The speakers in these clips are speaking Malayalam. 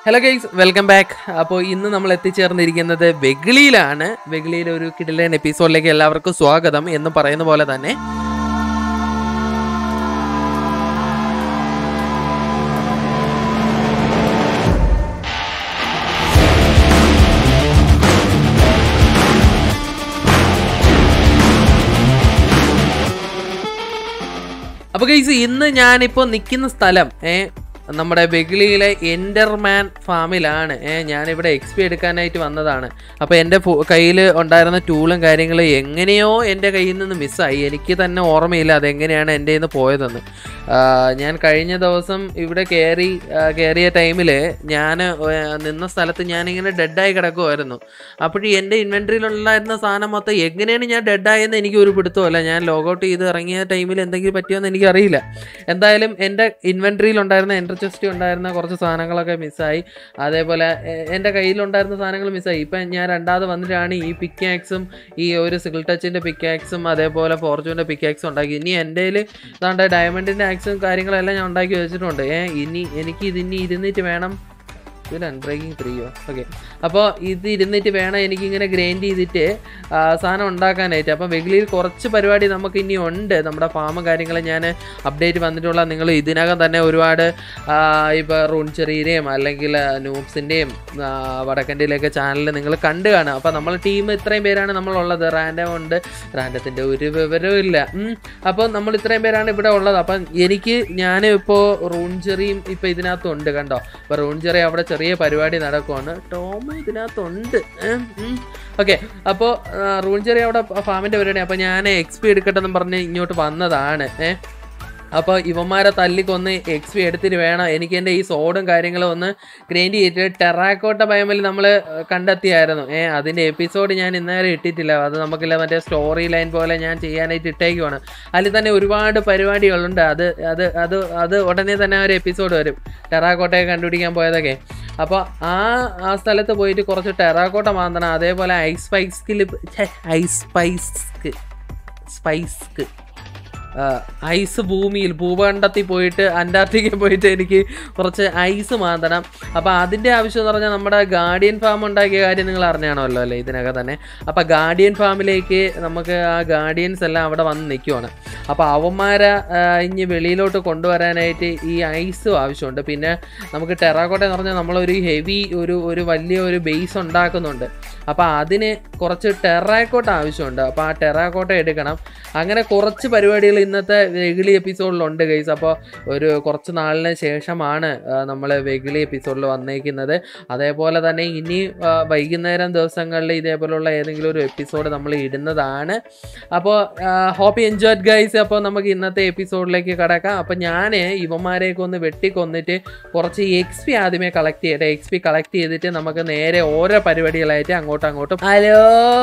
ഹലോ ഗൈസ് വെൽക്കം ബാക്ക് അപ്പോൾ ഇന്ന് നമ്മൾ എത്തിച്ചേർന്നിരിക്കുന്നത് വെഗിളിയിലാണ് വെഗിളിയിലെ ഒരു കിടിലൻ എപ്പിസോഡിലേക്ക് എല്ലാവർക്കും സ്വാഗതം എന്ന് പറയുന്ന പോലെ തന്നെ അപ്പോൾ ഗൈസ് ഇന്ന് ഞാനിപ്പോൾ നിൽക്കുന്ന സ്ഥലം ഏ നമ്മുടെ ബെഗിളിയിലെ എൻ്റർമാൻ ഫാമിലാണ് ഏ ഞാനിവിടെ എക്സ് പി എടുക്കാനായിട്ട് വന്നതാണ് അപ്പോൾ എൻ്റെ കയ്യിൽ ഉണ്ടായിരുന്ന ടൂളും കാര്യങ്ങളും എങ്ങനെയോ എൻ്റെ കയ്യിൽ നിന്ന് മിസ്സായി എനിക്ക് തന്നെ ഓർമ്മയില്ല അതെങ്ങനെയാണ് എൻ്റെ നിന്ന് പോയതെന്ന് ആ, ഞാൻ കഴിഞ്ഞ ദിവസം ഇവിടെ കയറി ആ, കയറിയ ടൈമിൽ ഞാൻ നിന്ന സ്ഥലത്ത് ഞാനിങ്ങനെ ഡെഡായി കിടക്കുമായിരുന്നു അപ്പോഴും എൻ്റെ ഇൻവെൻട്രിയിലുണ്ടായിരുന്ന സാധനം മൊത്തം എങ്ങനെയാണ് ഞാൻ ഡെഡായെന്ന് എനിക്ക് ഒരു പിടുത്തമല്ല ഞാൻ ലോഗൗട്ട് ചെയ്ത് ഇറങ്ങിയ ടൈമിൽ എന്തെങ്കിലും പറ്റിയോന്ന് എനിക്കറിയില്ല എന്തായാലും എൻ്റെ ഇൻവെൻട്രിയിലുണ്ടായിരുന്ന എൻ്റർ ചെസ്റ്റ് ഉണ്ടായിരുന്ന കുറച്ച് സാധനങ്ങളൊക്കെ മിസ്സായി അതേപോലെ എ- എൻ്റെ കയ്യിലുണ്ടായിരുന്ന സാധനങ്ങൾ മിസ്സായി ഇപ്പം ഞാൻ രണ്ടാമത് വന്നിട്ടാണ് ഈ പിക്കാക്സും ഈ ഒരു സിഗിൾ ടച്ചിൻ്റെ പിക്കാക്സും അതേപോലെ ഫോർച്യൂണിൻ്റെ പിക്കാക്സും ഉണ്ടാക്കി ഇനി എൻ്റെ കയ്യിൽ ഇതാണ്ട് ഡയമണ്ടിൻ്റെ ആക്സും കാര്യങ്ങളെല്ലാം ഞാൻ ഉണ്ടാക്കി വെച്ചിട്ടുണ്ട് ഏ ഇനി എനിക്ക് ഇതിനി ഇരുന്നിട്ട് വേണം ഇതിൽ അൺബ്രേക്കിംഗ് ത്രീയോ ഓക്കെ അപ്പോൾ ഇത് ഇരുന്നിട്ട് വേണം എനിക്കിങ്ങനെ ഗ്രൈൻഡ് ചെയ്തിട്ട് ആ, സാധനം ഉണ്ടാക്കാനായിട്ട് അപ്പോൾ വെഗിലിയിൽ കുറച്ച് പരിപാടി നമുക്ക് ഇനി ഉണ്ട് നമ്മുടെ ഫാമും കാര്യങ്ങളും ഞാൻ അപ്ഡേറ്റ് വന്നിട്ടുള്ള നിങ്ങൾ ഇതിനകം തന്നെ ഒരുപാട് ഇപ്പോൾ റൂൺചെറിയുടെയും അല്ലെങ്കിൽ നൂബ്സിൻ്റെയും വടക്കൻ്റെയിലൊക്കെ ചാനൽ നിങ്ങൾ കണ്ടു കാണുക അപ്പോൾ നമ്മൾ ടീം ഇത്രയും പേരാണ് നമ്മളുള്ളത് റാൻഡം ഉണ്ട് റാൻഡത്തിൻ്റെ ഒരു വിവരവും ഇല്ല ഉം. അപ്പോൾ നമ്മൾ ഇത്രയും പേരാണ് ഇവിടെ ഉള്ളത് അപ്പം എനിക്ക് ഞാൻ ഇപ്പോൾ റൂൺചെറിയും ഇപ്പോൾ ഇതിനകത്തുണ്ട് കണ്ടോ അപ്പോൾ റൂൺചെറി അവിടെ ചെറിയ പരിപാടി നടക്കുവാണ് ടോം ഇതിനകത്തുണ്ട് ഓക്കെ അപ്പോൾ റൂൺചെറി അവിടെ ഫാമിൻ്റെ പരിപാടി അപ്പോൾ ഞാൻ എക്സ് പി എടുക്കട്ടെ എന്ന് പറഞ്ഞ് ഇങ്ങോട്ട് വന്നതാണ് ഏഹ് അപ്പോൾ ഇവന്മാരെ തല്ലിക്കൊന്ന് എക്സ് പി എടുത്തിട്ട് വേണം എനിക്ക് എൻ്റെ ഈ സോഡും കാര്യങ്ങളും ഒന്ന് ഗ്രൈൻഡ് ചെയ്തിട്ട് ടെറാക്കോട്ട ബയമൽ നമ്മൾ കണ്ടെത്തിയായിരുന്നു ഏ അതിൻ്റെ എപ്പിസോഡ് ഞാൻ ഇന്നേരെ ഇട്ടിട്ടില്ല അത് നമുക്കില്ല മറ്റേ സ്റ്റോറി ലൈൻ പോലെ ഞാൻ ചെയ്യാനായിട്ട് ഇട്ടേക്കുവാണ് അതിൽ തന്നെ ഒരുപാട് പരിപാടികളുണ്ട് അത് അത് അത് അത് ഉടനെ തന്നെ ഒരു എപ്പിസോഡ് വരും ടെറാക്കോട്ടയെ കണ്ടുപിടിക്കാൻ പോയതൊക്കെ അപ്പോൾ ആ ആ സ്ഥലത്ത് പോയിട്ട് കുറച്ച് ടെറാക്കോട്ട മാന്തണം അതേപോലെ ഐസ് സ്പൈസ്കിൽ ഐസ് സ്പൈസ്ക്ക് സ്പൈസ്ക്ക് ഐസ് ഭൂമിയിൽ ഭൂഖണ്ഡത്തിൽ പോയിട്ട് അന്റാർട്ടിക്കയിൽ പോയിട്ട് എനിക്ക് കുറച്ച് ഐസ് മാന്തണം അപ്പോൾ അതിൻ്റെ ആവശ്യം എന്ന് പറഞ്ഞാൽ നമ്മുടെ ഗാർഡിയൻ ഫാം ഉണ്ടാക്കിയ കാര്യം നിങ്ങൾ അറിഞ്ഞാണല്ലോ അല്ലേ ഇതിനകം തന്നെ അപ്പോൾ ഗാർഡിയൻ ഫാമിലേക്ക് നമുക്ക് ആ ഗാർഡിയൻസ് എല്ലാം അവിടെ വന്ന് നിൽക്കുവാണ് അപ്പോൾ അവന്മാരെ ആ, ഇനി വെളിയിലോട്ട് കൊണ്ടുവരാനായിട്ട് ഈ ഐസും ആവശ്യമുണ്ട് പിന്നെ നമുക്ക് ടെറാക്കോട്ട എന്ന് പറഞ്ഞാൽ നമ്മളൊരു ഹെവി ഒരു ഒരു വലിയ ഒരു ബേസ് ഉണ്ടാക്കുന്നുണ്ട് അപ്പോൾ അതിന് കുറച്ച് ടെറാക്കോട്ട ആവശ്യമുണ്ട് അപ്പോൾ ആ ടെറാക്കോട്ട എടുക്കണം അങ്ങനെ കുറച്ച് പരിപാടികൾ ഇന്നത്തെ വെഗിളി എപ്പിസോഡിലുണ്ട് ഗൈസ് അപ്പോൾ ഒരു കുറച്ച് നാളിന് ശേഷമാണ് നമ്മൾ വെഗിളി എപ്പിസോഡിൽ വന്നേക്കുന്നത് അതേപോലെ തന്നെ ഇനി ആ, വൈകുന്നേരം ദിവസങ്ങളിൽ ഇതേപോലുള്ള ഏതെങ്കിലും ഒരു എപ്പിസോഡ് നമ്മൾ ഇടുന്നതാണ് അപ്പോൾ ഹോപ്പ് എൻജോയ് ഗൈസ് അപ്പോൾ നമുക്ക് ഇന്നത്തെ എപ്പിസോഡിലേക്ക് കടക്കാം അപ്പോൾ ഞാൻ ഇവന്മാരെയൊക്കെ ഒന്ന് വെട്ടിക്കൊന്നിട്ട് കുറച്ച് എക്സ് പി ആദ്യമേ കളക്ട് ചെയ്യട്ടെ എക്സ് പി കളക്ട് ചെയ്തിട്ട് നമുക്ക് നേരെ ഓരോ പരിപാടികളായിട്ട് അങ്ങോട്ടും അങ്ങോട്ടും ഹലോ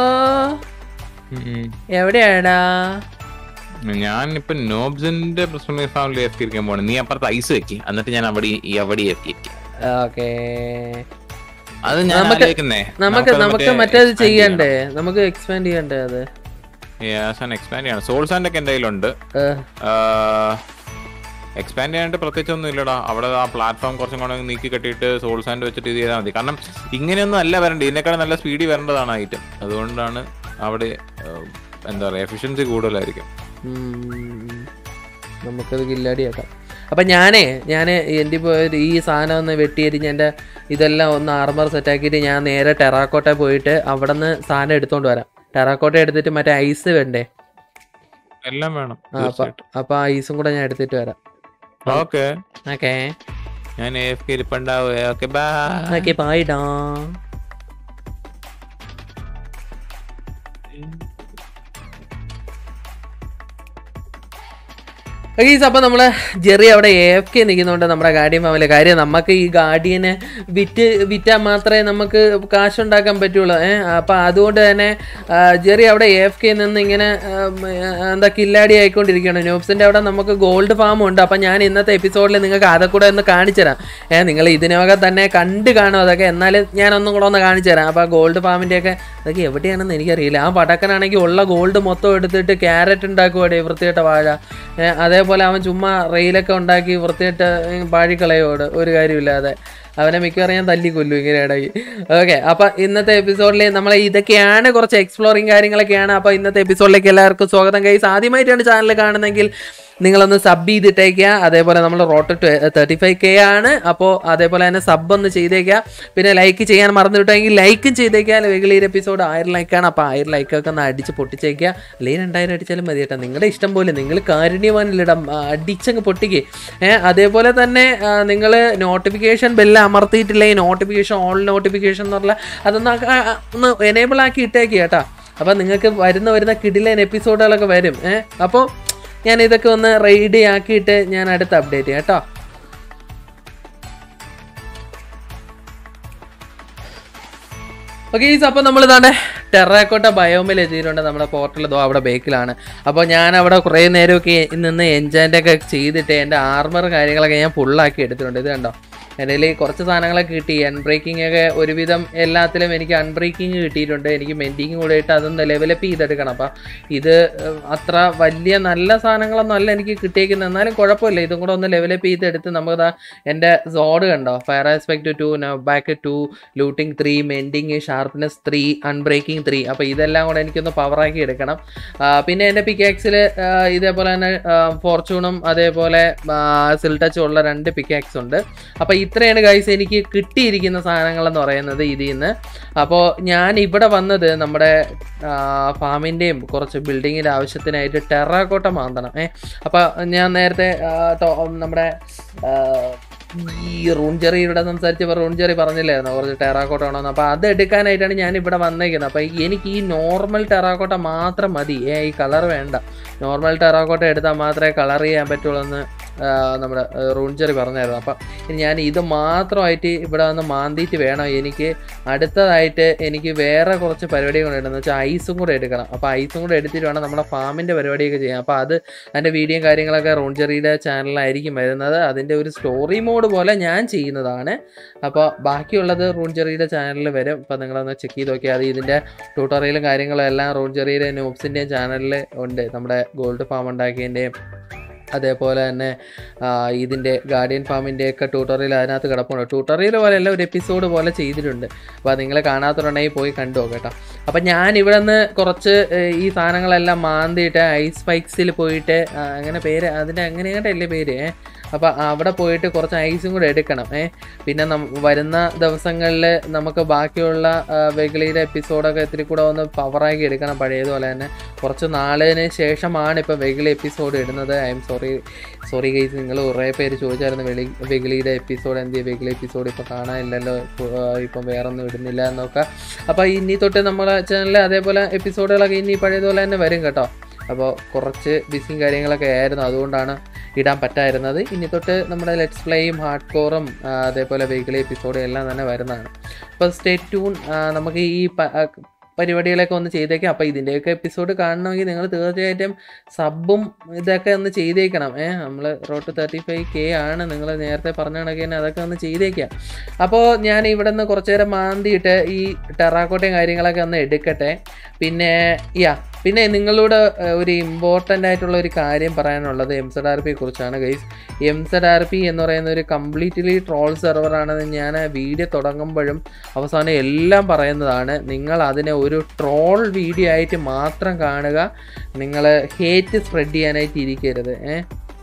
എവിടെയാടാ ഞാൻ ഇപ്പൊ നോബ്സിന്റെ പ്രശ്നം ഫാമിലി എത്തിയിരിക്കാൻ പോണേ നീ അപ്പുറത്ത് ഐസ് വെക്കി എന്നിട്ട് ഞാൻ അവിടെ ഈ അവിടെ എത്തിയിരിക്കും ഓക്കേ അത് ഞാൻ നമുക്ക് ആലോചിക്കുന്നേ നമുക്ക് നമുക്ക് മറ്റേത് ചെയ്യണ്ടേ നമുക്ക് എക്സ്പാൻഡ് ചെയ്യണ്ടേ അത് എക്സ്പാൻഡ് ചെയ്യണം സോൾ സാൻഡ് ഒക്കെ എന്റെ കയ്യിലുണ്ട് ഏഹ്, എക്സ്പാൻഡ് ചെയ്യാനായിട്ട് പ്രത്യേകിച്ച് ഒന്നും ഇല്ലടാ അവിടെ ആ പ്ലാറ്റ്ഫോം കുറച്ചും കൂടെ നീക്കി കെട്ടിയിട്ട് സോൾ സാൻഡ് വെച്ചിട്ട് ഇത് ചെയ്താൽ മതി കാരണം ഇങ്ങനെയൊന്നും അല്ല വരേണ്ടത് ഇതിനേക്കാൾ നല്ല സ്പീഡിൽ വരേണ്ടതാണ് ഐറ്റം അതുകൊണ്ടാണ് അവിടെ ആ, എന്താ പറയാ എഫിഷ്യൻസി കൂടുതലായിരിക്കും ഉം. നമുക്കത് കില്ലാടിയാക്കാം അപ്പൊ ഞാനേ ഞാൻ എൻ്റെ ഇപ്പോൾ ഈ സാധനം ഒന്ന് വെട്ടിയരിഞ്ഞ് എൻ്റെ ഇതെല്ലാം ഒന്ന് ആർമർ സെറ്റാക്കിയിട്ട് ഞാൻ നേരെ ടെറാക്കോട്ട പോയിട്ട് അവിടെ നിന്ന് സാധനം എടുത്തോണ്ട് വരാം ടെറാക്കോട്ട എടുത്തിട്ട് മറ്റേ ഐസ് വേണ്ടേ എല്ലാം വേണം ആ, അപ്പൊ അപ്പൊ ആ ഐസും കൂടെ ഞാൻ എടുത്തിട്ട് വരാം ഓക്കെ ഓക്കേ ഞാൻ എഫ് കെ ഇരിപ്പുണ്ടാവേ ഓക്കെ ബൈ ഓക്കെ ബായിടാ ഗീസ് അപ്പോൾ നമ്മൾ ജെറി അവിടെ എ എഫ് കെ നിൽക്കുന്നുണ്ട് നമ്മുടെ ഗാർഡിയൻ ഫാമിലി കാര്യം നമുക്ക് ഈ ഗാർഡിയനെ വിറ്റ് വിറ്റാൽ മാത്രമേ നമുക്ക് കാശുണ്ടാക്കാൻ പറ്റുള്ളൂ ഏഹ് അപ്പോൾ അതുകൊണ്ട് തന്നെ ആ, ജെറി അവിടെ എ എഫ് കെ നിന്ന് ഇങ്ങനെ ഉം, എന്താ കില്ലാടി ആയിക്കൊണ്ടിരിക്കുകയാണ് ന്യൂബ്സിൻ്റെ അവിടെ നമുക്ക് ഗോൾഡ് ഫാം ഉണ്ട് അപ്പം ഞാൻ ഇന്നത്തെ എപ്പിസോഡിൽ നിങ്ങൾക്ക് അതൊക്കെ കൂടെ ഒന്ന് കാണിച്ചു തരാം ഏഹ് നിങ്ങൾ ഇതിനകം തന്നെ കണ്ട് കാണും അതൊക്കെ എന്നാലും ഞാൻ ഒന്നും കൂടെ ഒന്ന് കാണിച്ചു തരാം അപ്പോൾ ഗോൾഡ് ഫാമിൻ്റെയൊക്കെ അതൊക്കെ എവിടെയാണെന്ന് എനിക്കറിയില്ല ആ പടക്കനാണെങ്കിൽ ഉള്ള ഗോൾഡ് മൊത്തം എടുത്തിട്ട് ക്യാരറ്റ് ഉണ്ടാക്കുവാടേ വൃത്തിയായിട്ട വാഴ ഏ, അതേപോലെ അവൻ ചുമ്മാ റെയിലൊക്കെ ഉണ്ടാക്കി വൃത്തിയായിട്ട് പാഴിക്കളയോട് ഒരു കാര്യമില്ലാതെ അവനെ മിക്കവാറും ഞാൻ തല്ലി കൊല്ലും ഇങ്ങനെ ഇടയ്ക്ക് ഓക്കെ അപ്പോൾ ഇന്നത്തെ എപ്പിസോഡിൽ നമ്മൾ ഇതൊക്കെയാണ് കുറച്ച് എക്സ്പ്ലോറിങ് കാര്യങ്ങളൊക്കെയാണ് അപ്പോൾ ഇന്നത്തെ എപ്പിസോഡിലേക്ക് എല്ലാവർക്കും സ്വാഗതം കൈസ് ആദ്യമായിട്ടാണ് ചാനൽ കാണുന്നതെങ്കിൽ നിങ്ങളൊന്ന് സബ് ചെയ്തിട്ടേക്കുക അതേപോലെ നമ്മൾ റോട്ട് തേർട്ടി ഫൈവ് കെ ആണ് അപ്പോൾ അതേപോലെ തന്നെ സബ് ഒന്ന് ചെയ്തേക്കുക പിന്നെ ലൈക്ക് ചെയ്യാൻ മറന്നു വിട്ടെങ്കിൽ ലൈക്കും ചെയ്തേക്കുക വെഗിലീർ എപ്പിസോഡ് ആയിരം ലൈക്കാണ് അപ്പോൾ ആയിരം ലൈക്കൊക്കെ ഒന്ന് അടിച്ച് പൊട്ടിച്ചേക്കുക അല്ലെങ്കിൽ രണ്ടായിരം അടിച്ചാലും മതി കേട്ടോ നിങ്ങളുടെ ഇഷ്ടം പോലെ നിങ്ങൾ കാരുണ്യവാനിലിടാം ആ, അടിച്ചങ്ങ് പൊട്ടിക്കുക ഏഹ് അതേപോലെ തന്നെ നിങ്ങൾ നോട്ടിഫിക്കേഷൻ ബെല്ല് അമർത്തിയിട്ടില്ലെങ്കിൽ നോട്ടിഫിക്കേഷൻ ഓൾ നോട്ടിഫിക്കേഷൻ എന്ന് പറഞ്ഞാൽ അതൊന്ന് ആ- ആ- ഒന്ന് എനേബിൾ ആക്കി ഇട്ടേക്കുക കേട്ടോ അപ്പോൾ നിങ്ങൾക്ക് വരുന്ന വരുന്ന കിടിലൻ എപ്പിസോഡുകളൊക്കെ വരും ഏഹ് അപ്പോൾ ഞാൻ ഇതൊക്കെ ഒന്ന് റെഡി ആക്കിയിട്ട് ഞാൻ അടുത്ത അപ്ഡേറ്റ് ചെയ്യാം കേട്ടോ ഓക്കെ ഈസ് അപ്പോൾ നമ്മൾ ഇതാണ്ട് ടെറാക്കോട്ട ബയോമിൽ എത്തിയിട്ടുണ്ട് നമ്മുടെ പോർട്ടൽ ഇതോ അവിടെ ബേക്കിലാണ് അപ്പോൾ ഞാൻ അവിടെ കുറേ നേരമൊക്കെ നിന്ന് എൻജാൻ്റ് ഒക്കെ ചെയ്തിട്ട് എൻ്റെ ആർമർ കാര്യങ്ങളൊക്കെ ഞാൻ ഫുള്ളാക്കി എടുത്തിട്ടുണ്ട് ഇത് കണ്ടോ എൻ്റെ കയ്യിൽ കുറച്ച് സാധനങ്ങളൊക്കെ കിട്ടി അൺബ്രേക്കിംഗ് ഒക്കെ ഒരുവിധം എല്ലാത്തിലും എനിക്ക് അൺബ്രേക്കിംഗ് കിട്ടിയിട്ടുണ്ട് എനിക്ക് മെൻറ്റിങ് കൂടെ ഇട്ട് അതൊന്ന് ലെവലപ്പ് ചെയ്തെടുക്കണം അപ്പം ഇത് ഏഹ്, അത്ര വലിയ നല്ല സാധനങ്ങളൊന്നും അല്ല എനിക്ക് കിട്ടിയേക്കുന്നത് എന്നാലും കുഴപ്പമില്ല ഇതും കൂടെ ഒന്ന് ലെവലപ്പ് ചെയ്തെടുത്ത് നമുക്കതാ എൻ്റെ സോഡ് കണ്ടോ fire aspect two back two looting three mending sharpness three unbreaking three അപ്പോൾ ഇതെല്ലാം കൂടെ എനിക്കൊന്ന് പവറാക്കി എടുക്കണം ആ, പിന്നെ എൻ്റെ പിക്കാക്സിൽ ഇതേപോലെ തന്നെ ഫോർച്യൂണും അതേപോലെ സിൽ ടച്ചും ഉള്ള രണ്ട് പിക്കാക്സ് ഉണ്ട് അപ്പോൾ ഇത്രയാണ് ഗൈസ് എനിക്ക് കിട്ടിയിരിക്കുന്ന സാധനങ്ങളെന്ന് പറയുന്നത് ഇതിൽ നിന്ന് അപ്പോൾ ഞാൻ ഇവിടെ വന്നത് നമ്മുടെ ഫാമിൻ്റെയും കുറച്ച് ബിൽഡിങ്ങിൻ്റെ ആവശ്യത്തിനായിട്ട് ടെറാക്കോട്ട മാന്തണം ഏ അപ്പോൾ ഞാൻ നേരത്തെ ആ, ടോ- നമ്മുടെ ആ, ഈ റൂൺജെറിയുടെ സംസാരിച്ചപ്പോൾ റൂൺജെറി പറഞ്ഞില്ലായിരുന്നു കുറച്ച് ടെറാക്കോട്ട വേണമെന്ന് അപ്പോൾ അത് എടുക്കാനായിട്ടാണ് ഞാൻ ഇവിടെ വന്നേക്കുന്നത് അപ്പോൾ എനിക്ക് ഈ നോർമൽ ടെറാക്കോട്ട മാത്രം മതി ഏ ഈ കളർ വേണ്ട നോർമൽ ടെറാക്കോട്ട എടുത്താൽ മാത്രമേ കളർ ചെയ്യാൻ പറ്റുള്ളൂ എന്ന് ആ, നമ്മുടെ റൂൺജെറി പറഞ്ഞായിരുന്നു അപ്പം ഇനി ഞാൻ ഇത് മാത്രമായിട്ട് ഇവിടെ വന്ന് മാന്തിയിട്ട് വേണം എനിക്ക് അടുത്തതായിട്ട് എനിക്ക് വേറെ കുറച്ച് പരിപാടികൾ ഉണ്ടെന്ന് വെച്ചാൽ ഐസും കൂടെ എടുക്കണം അപ്പോൾ ഐസും കൂടെ എടുത്തിട്ട് വേണം നമ്മുടെ ഫാമിൻ്റെ പരിപാടിയൊക്കെ ചെയ്യാം അപ്പോൾ അത് അതിൻ്റെ വീഡിയോയും കാര്യങ്ങളൊക്കെ റോൺജെറിയുടെ ചാനലിലായിരിക്കും വരുന്നത് അതിൻ്റെ ഒരു സ്റ്റോറി മോഡ് പോലെ ഞാൻ ചെയ്യുന്നതാണ് അപ്പോൾ ബാക്കിയുള്ളത് റൂൺജെറിയുടെ ചാനലിൽ വരും അപ്പോൾ നിങ്ങളൊന്ന് ചെക്ക് ചെയ്ത് നോക്കിയാൽ അത് ഇതിൻ്റെ ട്യൂട്ടോറിയലും കാര്യങ്ങളും എല്ലാം റൂൺജെറിയുടെ നോബ്സിൻ്റെയും ചാനലിൽ ഉണ്ട് നമ്മുടെ ഗോൾഡ് ഫാം ഉണ്ടാക്കിയതിൻ്റെയും അതേപോലെ തന്നെ ആ, ഇതിൻ്റെ ഗാർഡിയൻ ഫാമിൻ്റെ ഒക്കെ ട്യൂട്ടോറിയൽ അതിനകത്ത് കിടപ്പുണ്ട് ട്യൂട്ടോറിയൽ പോലെയല്ല ഒരു എപ്പിസോഡ് പോലെ ചെയ്തിട്ടുണ്ട് അപ്പോൾ അത് നിങ്ങൾ കാണാത്തതുണ്ടെങ്കിൽ പോയി കണ്ടു കേട്ടോ അപ്പം ഞാൻ ഇവിടെ നിന്ന് കുറച്ച് ഏ, ഈ സാധനങ്ങളെല്ലാം മാന്തിയിട്ട് ഐസ് സ്പൈക്സിൽ പോയിട്ട് ആ, അങ്ങനെ പേര് അതിൻ്റെ അങ്ങനെ അങ്ങോട്ടല്ലേ പേര് ഏ അപ്പോൾ അവിടെ പോയിട്ട് കുറച്ച് ഐസും കൂടെ എടുക്കണം ഏ പിന്നെ നം- വരുന്ന ദിവസങ്ങളിൽ നമുക്ക് ബാക്കിയുള്ള വെഗളിയുടെ എപ്പിസോഡൊക്കെ ഇത്തിരി കൂടെ ഒന്ന് പവറാക്കി എടുക്കണം പഴയതുപോലെ തന്നെ കുറച്ച് നാളിന് ശേഷമാണ് ഇപ്പോൾ വെഗിളി എപ്പിസോഡ് ഇടുന്നത് I'm sorry sorry guys നിങ്ങൾ കുറേ പേര് ചോദിച്ചായിരുന്നു വെളി വെഗിളിയുടെ എപ്പിസോഡ് എന്ത് വെഗിളി എപ്പിസോഡ് ഇപ്പോൾ കാണാനില്ലല്ലോ ഇപ്പൊ, ആ, ഇപ്പം വേറെ ഒന്നും ഇടുന്നില്ല എന്നൊക്കെ അപ്പോൾ ഇനി തൊട്ട് നമ്മളെ ചാനലിൽ അതേപോലെ എപ്പിസോഡുകളൊക്കെ ഇനി പഴയതുപോലെ തന്നെ വരും കേട്ടോ അപ്പോൾ കുറച്ച് ബിസിയും കാര്യങ്ങളൊക്കെ ആയിരുന്നു അതുകൊണ്ടാണ് ഇടാൻ പറ്റായിരുന്നത് ഇനി തൊട്ട് നമ്മുടെ ലെറ്റ്സ് പ്ലേയും ഹാർഡ് കോറും അതേപോലെ വെഹിക്കിൾ എപ്പിസോഡും എല്ലാം തന്നെ വരുന്നതാണ് അപ്പോൾ സ്റ്റേ ട്യൂൺ നമുക്ക് ഈ പ- ആ, പരിപാടികളൊക്കെ ഒന്ന് ചെയ്തേക്കാം അപ്പോൾ ഇതിൻ്റെയൊക്കെ എപ്പിസോഡ് കാണണമെങ്കിൽ നിങ്ങൾ തീർച്ചയായിട്ടും സബും ഇതൊക്കെ ഒന്ന് ചെയ്തേക്കണം ഏഹ് നമ്മൾ റോട്ട് തേർട്ടി ഫൈവ് കെ ആണ് നിങ്ങൾ നേരത്തെ പറഞ്ഞ കണക്ക് തന്നെ അതൊക്കെ ഒന്ന് ചെയ്തേക്കാം അപ്പോൾ ഞാൻ ഇവിടെ നിന്ന് കുറച്ച് നേരം മാന്തിയിട്ട് ഈ ടെറാക്കോട്ടയും കാര്യങ്ങളൊക്കെ ഒന്ന് എടുക്കട്ടെ പിന്നെ യാ പിന്നെ നിങ്ങളോട് ഏഹ്, ഒരു ഇമ്പോർട്ടൻ്റ് ആയിട്ടുള്ള ഒരു കാര്യം പറയാനുള്ളത് എം സെഡ് ആർ പിയെ കുറിച്ചാണ് guys M Z R P എന്ന് പറയുന്ന ഒരു കംപ്ലീറ്റ്ലി ട്രോൾ സെർവറാണെന്ന് ഞാൻ വീഡിയോ തുടങ്ങുമ്പോഴും അവസാനം എല്ലാം പറയുന്നതാണ് നിങ്ങൾ അതിനെ ഒരു ട്രോൾ വീഡിയോ ആയിട്ട് മാത്രം കാണുക നിങ്ങൾ ഹേറ്റ് സ്പ്രെഡ് ചെയ്യാനായിട്ട് ഇരിക്കരുത് ഏ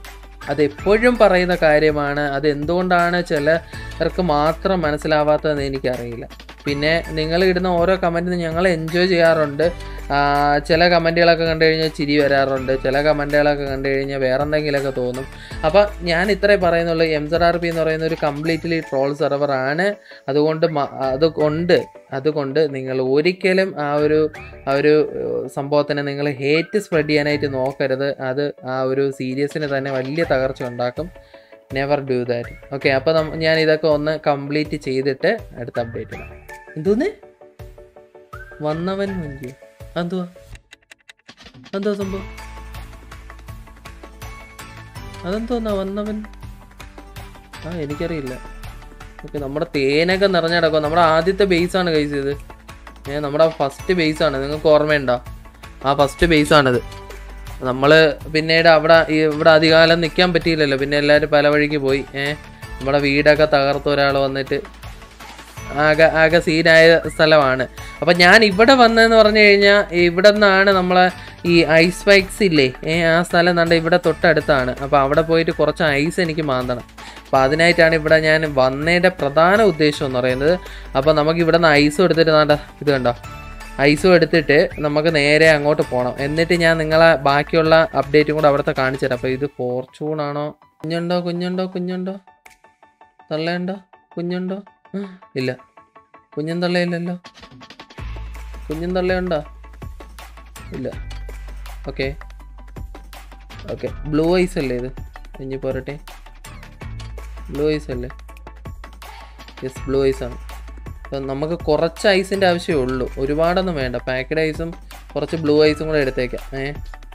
അതെപ്പോഴും പറയുന്ന കാര്യമാണ് അത് എന്തുകൊണ്ടാണ് ചിലർക്ക് മാത്രം മനസ്സിലാവാത്തതെന്ന് എനിക്കറിയില്ല പിന്നെ നിങ്ങൾ ഇടുന്ന ഓരോ കമൻറ്റിനും ഞങ്ങൾ എൻജോയ് ചെയ്യാറുണ്ട് ആ, ചില കമൻറ്റുകളൊക്കെ കണ്ടു കഴിഞ്ഞാൽ ചിരി വരാറുണ്ട് ചില കമൻറ്റുകളൊക്കെ കണ്ടു കഴിഞ്ഞാൽ വേറെ എന്തെങ്കിലുമൊക്കെ തോന്നും അപ്പോൾ ഞാൻ ഇത്രേ പറയുന്നുള്ളൂ എം സെഡ് ആർ പി എന്ന് പറയുന്ന ഒരു കംപ്ലീറ്റ്ലി ട്രോൾ സെർവറാണ് അതുകൊണ്ട് മ- അതുകൊണ്ട് അതുകൊണ്ട് നിങ്ങൾ ഒരിക്കലും ആ ഒരു ആ ഒരു ഏഹ്, സംഭവത്തിനെ നിങ്ങൾ ഹേറ്റ് സ്പ്രെഡ് ചെയ്യാനായിട്ട് നോക്കരുത് അത് ആ ഒരു സീരിയസിന് തന്നെ വലിയ തകർച്ച ഉണ്ടാക്കും നെവർ ഡു ദാറ്റ് ഓക്കെ അപ്പോൾ ഞാൻ ഇതൊക്കെ ഒന്ന് കംപ്ലീറ്റ് ചെയ്തിട്ട് അടുത്ത അപ്ഡേറ്റ് ഇടാം എന്തോന്ന് വന്നവൻ മുൻകിയോ അതെന്തുവാ അതെന്തുവാ സംഭവം അതെന്തോന്നാ വന്നവൻ ആ എനിക്കറിയില്ല ഓക്കെ നമ്മുടെ തേനൊക്കെ നിറഞ്ഞ കിടക്കുക നമ്മുടെ ആദ്യത്തെ ബേസ് ആണ് കൈസ് ഇത് ഏ നമ്മുടെ ഫസ്റ്റ് ബേസ് ആണ് നിങ്ങൾക്ക് ഓർമ്മയുണ്ടോ ആ ഫസ്റ്റ് ബേസ് ആണിത് നമ്മൾ പിന്നീട് അവിടെ ഈ- ഇവിടെ അധികാലം നിൽക്കാൻ പറ്റിയില്ലല്ലോ പിന്നെ എല്ലാവരും പല വഴിക്ക് പോയി ഏ നമ്മുടെ വീടൊക്കെ തകർത്ത് ഒരാൾ വന്നിട്ട് ആകെ ആകെ സീനായ സ്ഥലമാണ് അപ്പം ഞാൻ ഇവിടെ വന്നതെന്ന് പറഞ്ഞു കഴിഞ്ഞാൽ ഇവിടെ നിന്നാണ് നമ്മളെ ഈ ഐസ് ബൈക്സ് ഇല്ലേ ഏ ആ സ്ഥലം കണ്ട ഇവിടെ തൊട്ടടുത്താണ് അപ്പോൾ അവിടെ പോയിട്ട് കുറച്ച് ഐസ് എനിക്ക് മാന്തണം അപ്പോൾ അതിനായിട്ടാണ് ഇവിടെ ഞാൻ വന്നതിൻ്റെ പ്രധാന ഉദ്ദേശം എന്ന് പറയുന്നത് അപ്പോൾ നമുക്ക് ഇവിടെ നിന്ന് ഐസും എടുത്തിട്ട് നാണ്ട ഇത് കണ്ടോ ഐസും എടുത്തിട്ട് നമുക്ക് നേരെ അങ്ങോട്ട് പോകണം എന്നിട്ട് ഞാൻ നിങ്ങളെ ബാക്കിയുള്ള അപ്ഡേറ്റും കൂടെ അവിടുത്തെ കാണിച്ചു തരാം അപ്പോൾ ഇത് ഫോർച്യൂൺ ആണോ കുഞ്ഞുണ്ടോ കുഞ്ഞുണ്ടോ കുഞ്ഞുണ്ടോ തള്ളയുണ്ടോ കുഞ്ഞുണ്ടോ ഉം, ഇല്ല കുഞ്ഞും തള്ളയില്ലല്ലോ കുഞ്ഞും തള്ളയുണ്ടോ ഇല്ല ഓക്കെ ഓക്കെ ബ്ലൂ ഐസ് അല്ലേ ഇത് ഇനി പോരട്ടെ ബ്ലൂ ഐസ് അല്ലേ യെസ് ബ്ലൂ ഐസ് ആണ് അപ്പം നമുക്ക് കുറച്ച് ഐസിൻ്റെ ആവശ്യമേ ഉള്ളൂ ഒരുപാടൊന്നും വേണ്ട പാക്കഡ് ഐസും കുറച്ച് ബ്ലൂ ഐസും കൂടെ എടുത്തേക്കാം ഏ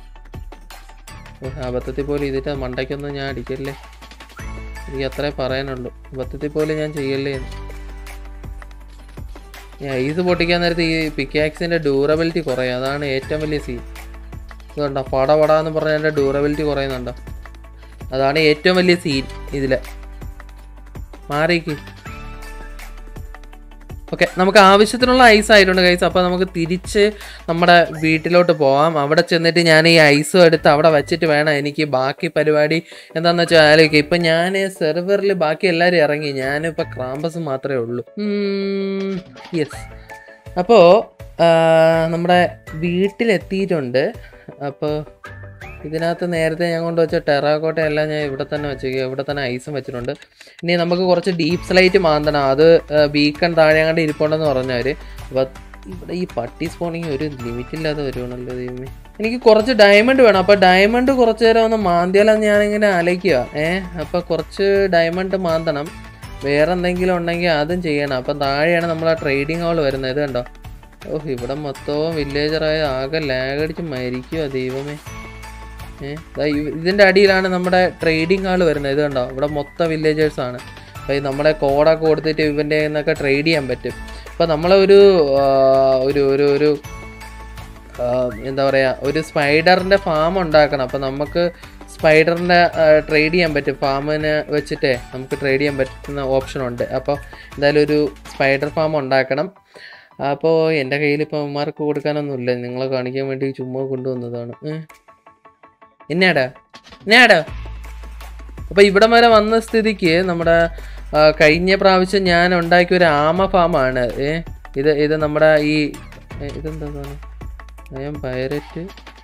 ഓ, അബദ്ധത്തിൽ പോലും ഇതിൻ്റെ മണ്ടയ്ക്കൊന്നും ഞാൻ അടിക്കല്ലേ എനിക്ക് അത്രേ പറയാനുള്ളൂ അബദ്ധത്തിൽ പോലും ഞാൻ ചെയ്യല്ലേ എന്ന്. ഈ ഐസ് പൊട്ടിക്കാൻ നേരത്ത് ഈ പിക്കാക്സിൻ്റെ ഡ്യൂറബിലിറ്റി കുറയും അതാണ് ഏറ്റവും വലിയ സീൻ ഇതുണ്ടോ പട പട എന്ന് പറഞ്ഞാൽ എൻ്റെ ഡ്യൂറബിലിറ്റി കുറയുന്നുണ്ടോ അതാണ് ഏറ്റവും വലിയ സീൻ ഇതില് മാറിക്ക് ഓക്കെ നമുക്ക് ആവശ്യത്തിനുള്ള ഐസ് ആയിട്ടുണ്ട് കൈസ് അപ്പോൾ നമുക്ക് തിരിച്ച് നമ്മുടെ വീട്ടിലോട്ട് പോവാം അവിടെ ചെന്നിട്ട് ഞാൻ ഈ ഐസും എടുത്ത് അവിടെ വെച്ചിട്ട് വേണം എനിക്ക് ബാക്കി പരിപാടി എന്താണെന്ന് വെച്ചാൽ ആലോചിക്കുക ഇപ്പം ഞാൻ സെർവറിൽ ബാക്കി എല്ലാവരും ഇറങ്ങി ഞാനിപ്പോൾ ക്രാമ്പസ് മാത്രമേ ഉള്ളൂ യെസ് അപ്പോൾ നമ്മുടെ വീട്ടിലെത്തിയിട്ടുണ്ട് അപ്പോൾ ഇതിനകത്ത് നേരത്തെ ഞാൻ കൊണ്ടുവച്ച ടെറാക്കോട്ട എല്ലാം ഞാൻ ഇവിടെ തന്നെ വെച്ചേക്കുക ഇവിടെ തന്നെ ഐസും വെച്ചിട്ടുണ്ട് ഇനി നമുക്ക് കുറച്ച് ഡീപ്പ് സ്ലൈറ്റ് മാന്തണം അത് ബീക്കൺ താഴെ അങ്ങോട്ട് ഇരിപ്പുണ്ടെന്ന് പറഞ്ഞവർ അപ്പോൾ ഇവിടെ ഈ പട്ടി സ്പോണിങ് ഒരു ലിമിറ്റ് ഇല്ലാതെ വരുവാണല്ലോ ദൈവമേ എനിക്ക് കുറച്ച് ഡയമണ്ട് വേണം അപ്പോൾ ഡയമണ്ട് കുറച്ച് നേരം ഒന്ന് മാന്തിയാലെന്ന് ഞാനിങ്ങനെ ആലോചിക്കുക ഏ അപ്പോൾ കുറച്ച് ഡയമണ്ട് മാന്തണം വേറെ എന്തെങ്കിലും ഉണ്ടെങ്കിൽ അതും ചെയ്യണം അപ്പം താഴെയാണ് നമ്മൾ ആ ട്രേഡിംഗ് ഹാൾ വരുന്നത് ഇത് കണ്ടോ ഓഹ് ഇവിടെ മൊത്തവും വില്ലേജറായ ആകെ ലാഗ് അടിച്ച് മരിക്കുക ദൈവമേ ഏ ദാ ഇ- ഇതിന്റെ അടിയിലാണ് നമ്മുടെ ട്രേഡിംഗ് ഹാൾ വരുന്നത് ഇത് കണ്ടോ ഇവിടെ മൊത്തം വില്ലേജേഴ്സ് ആണ് അപ്പോൾ ഈ നമ്മുടെ കോഡൊക്കെ കൊടുത്തിട്ട് ഇവൻ്റെ നിന്നൊക്കെ ട്രേഡ് ചെയ്യാൻ പറ്റും അപ്പോൾ നമ്മളെ ഒരു ആ, ഒരു ഒരു ഒരു ആ, എന്താ പറയുക ഒരു സ്പൈഡറിൻ്റെ ഫാം ഉണ്ടാക്കണം അപ്പോൾ നമുക്ക് സ്പൈഡറിൻ്റെ ട്രേഡ് ചെയ്യാൻ പറ്റും ഫാമിന് വെച്ചിട്ടേ നമുക്ക് ട്രേഡ് ചെയ്യാൻ പറ്റുന്ന ഓപ്ഷൻ ഉണ്ട് അപ്പോൾ എന്തായാലും ഒരു സ്പൈഡർ ഫാം ഉണ്ടാക്കണം അപ്പോൾ എൻ്റെ കയ്യിൽ ഇപ്പോൾ അമ്മമാർക്ക് കൊടുക്കാനൊന്നുമില്ല നിങ്ങളെ കാണിക്കാൻ വേണ്ടി ചുമ്മാ കൊണ്ടുവന്നതാണ് ഏ. എന്നാടാ എന്നാടാ അപ്പോൾ ഇവിടം വരെ വന്ന സ്ഥിതിക്ക് നമ്മുടെ ആ, കഴിഞ്ഞ പ്രാവശ്യം ഞാൻ ഉണ്ടാക്കിയ ഒരു ആമ ഫാമാണ് ഏ ഇത് ഇത് നമ്മുടെ ഈ ഏ, ഇതെന്താ സാധനം ഐ എം പൈററ്റ്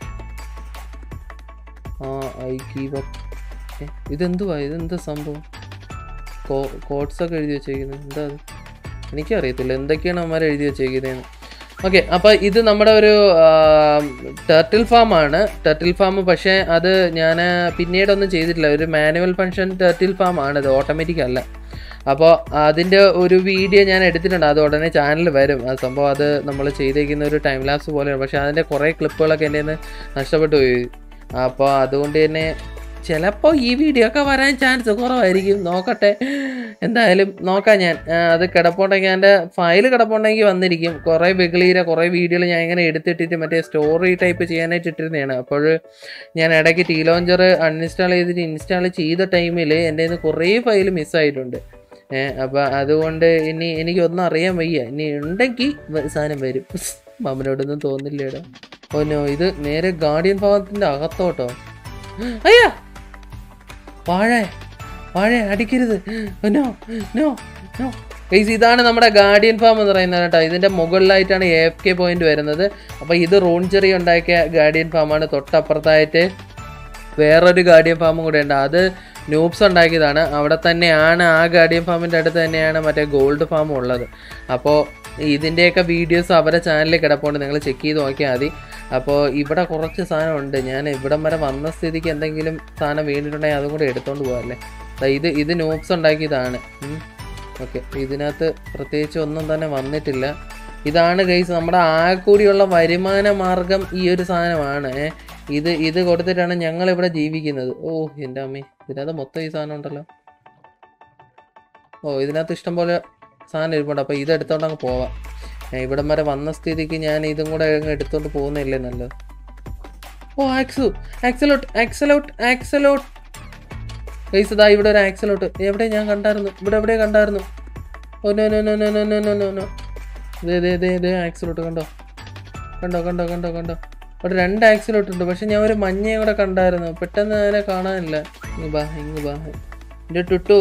ആ ഐ ഗീവ് അപ്പ് ഇതെന്തുവാ ഇതെന്താ സംഭവം കോ കോഡ്സ് ഒക്കെ എഴുതി വെച്ചേക്കുന്നത് എന്താ അത് എനിക്കറിയത്തില്ല എന്തൊക്കെയാണ് അവന്മാർ എഴുതി വെച്ചേക്കുന്നതെന്ന് ഓക്കെ അപ്പോൾ ഇത് നമ്മുടെ ഒരു ടെർട്ടിൽ ഫാമാണ് ടെർട്ടിൽ ഫാം പക്ഷേ അത് ഞാൻ പിന്നീടൊന്നും ചെയ്തിട്ടില്ല ഒരു മാനുവൽ ഫങ്ഷൻ ടെർട്ടിൽ ഫാം ആണ് ഇത് ഓട്ടോമാറ്റിക് അല്ല അപ്പോൾ അതിൻ്റെ ഒരു വീഡിയോ ഞാൻ എടുത്തിട്ടുണ്ട് അത് ഉടനെ ചാനൽ വരും ആ സംഭവം അത് നമ്മൾ ചെയ്തേക്കുന്ന ഒരു ടൈം ലാപ്സ് പോലെയാണ് പക്ഷേ അതിൻ്റെ കുറേ ക്ലിപ്പുകളൊക്കെ എൻ്റെ നിന്ന് നഷ്ടപ്പെട്ടു പോയി അപ്പോൾ അതുകൊണ്ട് തന്നെ ചിലപ്പോൾ ഈ വീഡിയോ ഒക്കെ വരാൻ ചാൻസ് കുറവായിരിക്കും നോക്കട്ടെ എന്തായാലും നോക്കാം ഞാൻ ആ, അത് കിടപ്പുണ്ടെങ്കിൽ എൻ്റെ ഫയൽ കിടപ്പുണ്ടെങ്കിൽ വന്നിരിക്കും കുറേ ബെഗളീര കുറേ വീഡിയോകൾ ഞാൻ ഇങ്ങനെ എടുത്തിട്ടിട്ട് മറ്റേ സ്റ്റോറി ടൈപ്പ് ചെയ്യാനായിട്ട് ഇട്ടിരുന്നതാണ് അപ്പോൾ ഞാൻ ഇടയ്ക്ക് ടീ ലോഞ്ചർ അൺഇൻസ്റ്റാൾ ചെയ്തിട്ട് ഇൻസ്റ്റാൾ ചെയ്ത ടൈമിൽ എൻ്റെ നിന്ന് കുറേ ഫയൽ മിസ്സായിട്ടുണ്ട് ഏഹ് അപ്പോൾ അതുകൊണ്ട് ഇനി എനിക്കൊന്നും അറിയാൻ വയ്യ ഇനി ഉണ്ടെങ്കിൽ വ- സാധനം വരും മാമനോടൊന്നും തോന്നില്ലേടാ ഓനോ ഇത് നേരെ ഗാർഡിയൻ ഭാഗത്തിൻ്റെ അകത്തോട്ടോ അയ്യാ വാഴ വാഴ അടിക്കരുത് നോ നോ നോ ഗൈസ് ഇതാണ് നമ്മുടെ ഗാർഡിയൻ ഫാം എന്ന് പറയുന്നത് കേട്ടോ ഇതിൻ്റെ മുകളിലായിട്ടാണ് എ എഫ് കെ പോയിന്റ് വരുന്നത് അപ്പോൾ ഇത് റോൺചെറി ഉണ്ടാക്കിയ ഗാർഡിയൻ ഫാമാണ് തൊട്ടപ്പുറത്തായിട്ട് വേറൊരു ഗാർഡിയൻ ഫാമും കൂടെ ഉണ്ട് അത് നൂബ്സ് ഉണ്ടാക്കിയതാണ് അവിടെ തന്നെയാണ് ആ ഗാർഡിയൻ ഫാമിൻ്റെ അടുത്ത് തന്നെയാണ് മറ്റേ ഗോൾഡ് ഫാം ഉള്ളത് അപ്പോൾ ഇതിൻ്റെയൊക്കെ വീഡിയോസ് അവരെ ചാനലിൽ കിടപ്പുണ്ട് നിങ്ങൾ ചെക്ക് ചെയ്ത് നോക്കിയാൽ മതി അപ്പോൾ ഇവിടെ കുറച്ച് സാധനമുണ്ട് ഞാൻ ഇവിടം വരെ വന്ന സ്ഥിതിക്ക് എന്തെങ്കിലും സാധനം വീണിട്ടുണ്ടെങ്കിൽ അതും കൂടെ എടുത്തോണ്ട് പോകാമല്ലേ ദാ ഇത് ഇത് നൂബ്സ് ഉണ്ടാക്കിയതാണ് ഓക്കെ ഇതിനകത്ത് പ്രത്യേകിച്ച് ഒന്നും തന്നെ വന്നിട്ടില്ല ഇതാണ് ഗൈസ് നമ്മുടെ ആകെ കൂടിയുള്ള വരുമാന മാർഗം ഈ ഒരു സാധനമാണ് ഏ. ഇത് ഇത് കൊടുത്തിട്ടാണ് ഞങ്ങൾ ഇവിടെ ജീവിക്കുന്നത് ഓ എൻ്റെ അമ്മേ ഇതിനകത്ത് മൊത്തം ഈ സാധനം ഉണ്ടല്ലോ ഓ ഇതിനകത്ത് ഇഷ്ടം പോലെ സാധനം ഇരിപ്പുണ്ട് അപ്പോൾ ഇത് എടുത്തോണ്ട് അങ്ങ് പോവാം ഏ, ഇവിടം വരെ വന്ന സ്ഥിതിക്ക് ഞാൻ ഇതും കൂടെ അങ്ങ് എടുത്തോണ്ട് പോകുന്നില്ലേ നല്ലത് ഓ ആക്സു ആക്സലോട്ട് ആക്സലോട്ട് ആക്സലോട്ട് ഗൈസ് ഇതാ ഇവിടെ ഒരു ആക്സിലോട്ട് എവിടെ ഞാൻ കണ്ടായിരുന്നു ഇവിടെ എവിടെ കണ്ടായിരുന്നു oh no no no no no no no no no ഇതേ ഇതേ ഇതേ ഇതേ ആക്സിലോട്ട് കണ്ടോ കണ്ടോ കണ്ടോ കണ്ടോ കണ്ടോ അവിടെ രണ്ട് ആക്സിലോട്ട് ഉണ്ട് പക്ഷെ ഞാൻ ഒരു മഞ്ഞയും കൂടെ കണ്ടായിരുന്നു പെട്ടെന്ന് അതിനെ കാണാനില്ല ഇങ്ങ് ബാ ഇങ്ങ് ബാ എൻ്റെ ടുട്ടു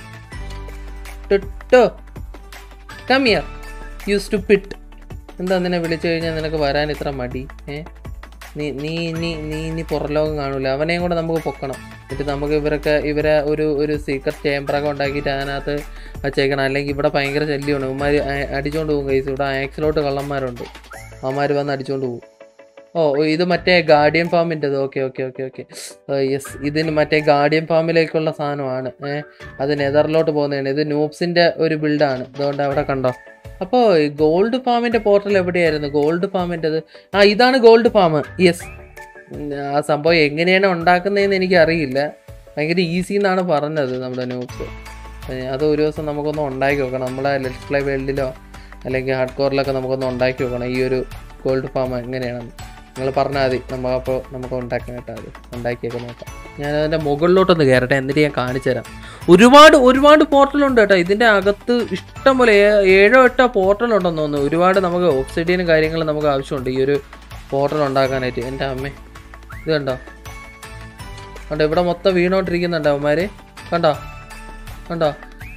ടുട്ടു കമ്മിയർ യു സ്റ്റുപ്പിട്ട് എന്താ നിന്നെ വിളിച്ചു കഴിഞ്ഞാൽ നിനക്ക് വരാൻ ഇത്ര മടി ഏ നീ നീ ഇനി നീ ഇനി പുറലോകം കാണൂല അവനെയും കൂടെ നമുക്ക് പൊക്കണം എന്നിട്ട് നമുക്ക് ഇവരൊക്കെ ഇവരെ ഒരു ഒരു സീക്രട്ട് ചേമ്പറൊക്കെ ഉണ്ടാക്കിയിട്ട് അതിനകത്ത് വച്ചേക്കണം അല്ലെങ്കിൽ ഇവിടെ ഭയങ്കര ശല്യമാണ് ഇവന്മാർ അടിച്ചുകൊണ്ട് പോകും കൈസ് ഇവിടെ ആക്സിലോട്ട് കള്ളന്മാരുണ്ട് അവന്മാർ വന്ന് അടിച്ചുകൊണ്ട് പോകും ഓ ഓ, ഇത് മറ്റേ ഗാർഡിയൻ ഫാമിൻ്റെത് okay okay okay okay yes ഇതിന് മറ്റേ ഗാർഡിയൻ ഫാമിലേക്കുള്ള സാധനമാണ് ഏഹ് അത് നെതറിലോട്ട് പോകുന്നതാണ് ഇത് നൂബ്സിൻ്റെ ഒരു ബിൽഡാണ് അതുകൊണ്ട് അവിടെ കണ്ടോ അപ്പോൾ ഗോൾഡ് ഫാമിൻ്റെ പോർട്ടൽ എവിടെയായിരുന്നു ഗോൾഡ് ഫാമിൻ്റെത് ആ ഇതാണ് ഗോൾഡ് ഫാം യെസ് ആ സംഭവം എങ്ങനെയാണ് ഉണ്ടാക്കുന്നതെന്ന് എനിക്ക് അറിയില്ല ഭയങ്കര ഈസി എന്നാണ് പറഞ്ഞത് നമ്മുടെ നൂബ്സ് അത് ഒരു ദിവസം നമുക്കൊന്ന് ഉണ്ടാക്കി നോക്കണം നമ്മുടെ ലെറ്റ് പ്ലേ വേൾഡിലോ അല്ലെങ്കിൽ ഹാർഡ് കോറിലൊക്കെ നമുക്കൊന്ന് ഉണ്ടാക്കി നോക്കണം ഈ ഒരു ഗോൾഡ് ഫാം എങ്ങനെയാണെന്ന് നിങ്ങൾ പറഞ്ഞാൽ മതി നമുക്കപ്പോൾ നമുക്ക് ഉണ്ടാക്കാൻ കേട്ടാൽ മതി ഉണ്ടാക്കിയൊക്കെ നോക്കാം ഞാൻ അതിൻ്റെ മുകളിലോട്ടൊന്ന് കയറട്ടെ എന്നിട്ട് ഞാൻ കാണിച്ചു തരാം ഒരുപാട് ഒരുപാട് പോർട്ടലുണ്ട് കേട്ടോ ഇതിൻ്റെ അകത്ത് ഇഷ്ടം പോലെ ഏ- ഏഴോ എട്ടോ പോർട്ടലുണ്ടെന്ന് തോന്നുന്നു ഒരുപാട് നമുക്ക് ഓക്സിഡിയനും കാര്യങ്ങളും നമുക്ക് ആവശ്യമുണ്ട് ഈ ഒരു പോർട്ടൽ ഉണ്ടാക്കാനായിട്ട് എൻ്റെ അമ്മേ ഇത് കണ്ടോ കണ്ടോ ഇവിടെ മൊത്തം വീണോണ്ടിരിക്കുന്നുണ്ടോ അവന്മാര് കണ്ടോ കണ്ടോ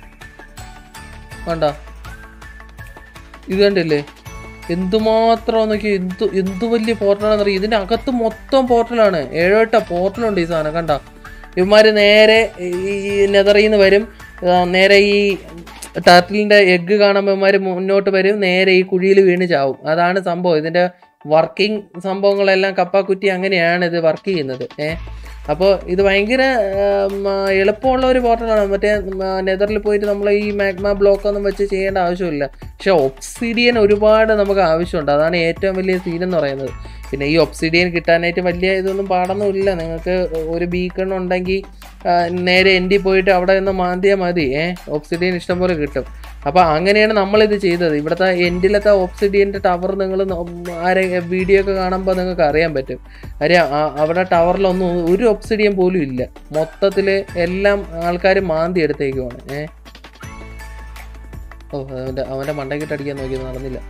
കണ്ടോ ഇത് കണ്ടില്ലേ എന്തുമാത്രം നോക്കി എന്ത് എന്ത് വലിയ പോർട്ടലാണെന്ന് അറിയാം ഇതിന്റെ അകത്ത് മൊത്തം പോർട്ടലാണ് ഏഴോ എട്ടോ പോർട്ടലുണ്ട് ഈ സാധനം കണ്ട ഇവന്മാര് നേരെ ഈ നെതറിൽ നിന്ന് വരും ആ, നേരെ ഈ ടർട്ടിലിന്റെ എഗ്ഗ് കാണുമ്പോൾ ഇവന്മാര് മുന്നോട്ട് വരും നേരെ ഈ കുഴിയിൽ വീണ് ചാവും അതാണ് സംഭവം ഇതിന്റെ വർക്കിംഗ് സംഭവങ്ങളെല്ലാം കപ്പാക്കുറ്റി അങ്ങനെയാണ് ഇത് വർക്ക് ചെയ്യുന്നത് ഏഹ് അപ്പോൾ ഇത് ഭയങ്കര ഉം, ആ, എളുപ്പമുള്ള ഒരു പോർട്ടലാണ് മറ്റേ നെതറിൽ പോയിട്ട് നമ്മൾ ഈ മാഗ്മ ബ്ലോക്ക് ഒന്നും വെച്ച് ചെയ്യേണ്ട ആവശ്യമില്ല പക്ഷെ ഒബ്സിഡിയൻ ഒരുപാട് നമുക്ക് ആവശ്യമുണ്ട് അതാണ് ഏറ്റവും വലിയ സീൻ എന്ന് പറയുന്നത് പിന്നെ ഈ ഒബ്സിഡിയൻ കിട്ടാനായിട്ട് വലിയ ഇതൊന്നും പാടൊന്നുമില്ല നിങ്ങൾക്ക് ഒരു ബീക്കൺ ഉണ്ടെങ്കിൽ ആ, നേരെ എൻഡി പോയിട്ട് അവിടെ നിന്ന് മാന്തിയാൽ മതി ഏഹ് ഒബ്സിഡിയൻ ഇഷ്ടംപോലെ കിട്ടും അപ്പോൾ അങ്ങനെയാണ് നമ്മളിത് ചെയ്തത് ഇവിടുത്തെ എൻഡിലത്തെ ഒബ്സിഡിയൻ്റെ ടവർ നിങ്ങൾ ആരെ വീഡിയോ ഒക്കെ കാണുമ്പോൾ നിങ്ങൾക്ക് അറിയാൻ പറ്റും കാര്യം ആ- അവിടെ ടവറിലൊന്നും ഒരു ഒബ്സിഡിയൻ പോലും ഇല്ല മൊത്തത്തിൽ എല്ലാം ആൾക്കാർ മാന്തി എടുത്തേക്കുവാണ് ഏ ഓ അവൻ്റെ അവൻ്റെ മണ്ടക്കിട്ട് അടിക്കാൻ നോക്കിയത് നടന്നില്ല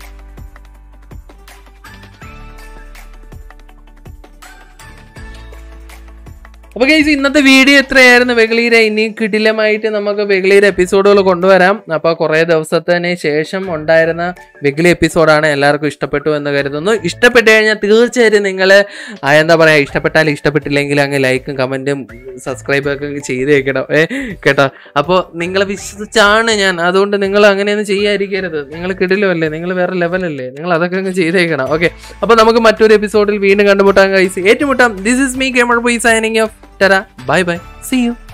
അപ്പൊ ഗൈസ് ഇന്നത്തെ വീഡിയോ എത്രയായിരുന്നു വെകളീര ഇനി കിടിലമായിട്ട് നമുക്ക് വെകളീര എപ്പിസോഡുകൾ കൊണ്ടുവരാം അപ്പൊ കുറെ ദിവസത്തിന് ശേഷം ഉണ്ടായിരുന്ന വെഗിലി എപ്പിസോഡാണ് എല്ലാവർക്കും ഇഷ്ടപ്പെട്ടു എന്ന് കരുതുന്നു ഇഷ്ടപ്പെട്ടു കഴിഞ്ഞാൽ തീർച്ചയായിട്ടും നിങ്ങൾ എന്താ പറയാ ഇഷ്ടപ്പെട്ടാലും ഇഷ്ടപ്പെട്ടില്ലെങ്കിൽ അങ്ങ് ലൈക്കും കമന്റും സബ്സ്ക്രൈബും ഒക്കെ ചെയ്തേക്കണം ഏ കേട്ടോ അപ്പോൾ നിങ്ങളെ വിശ്വസിച്ചാണ് ഞാൻ അതുകൊണ്ട് നിങ്ങൾ അങ്ങനെയൊന്നും ചെയ്യാതിരിക്കരുത് നിങ്ങൾ കിടിലമല്ലേ നിങ്ങൾ വേറെ ലെവലല്ലേ നിങ്ങൾ അതൊക്കെ അങ്ങ് ചെയ്തേക്കണം ഓക്കെ അപ്പോൾ നമുക്ക് മറ്റൊരു എപ്പിസോഡിൽ വീണ്ടും കണ്ടുമുട്ടാൻ കഴിച്ച് ഏറ്റുമുട്ടാം this is me gamer boy signing off Terra bye bye see U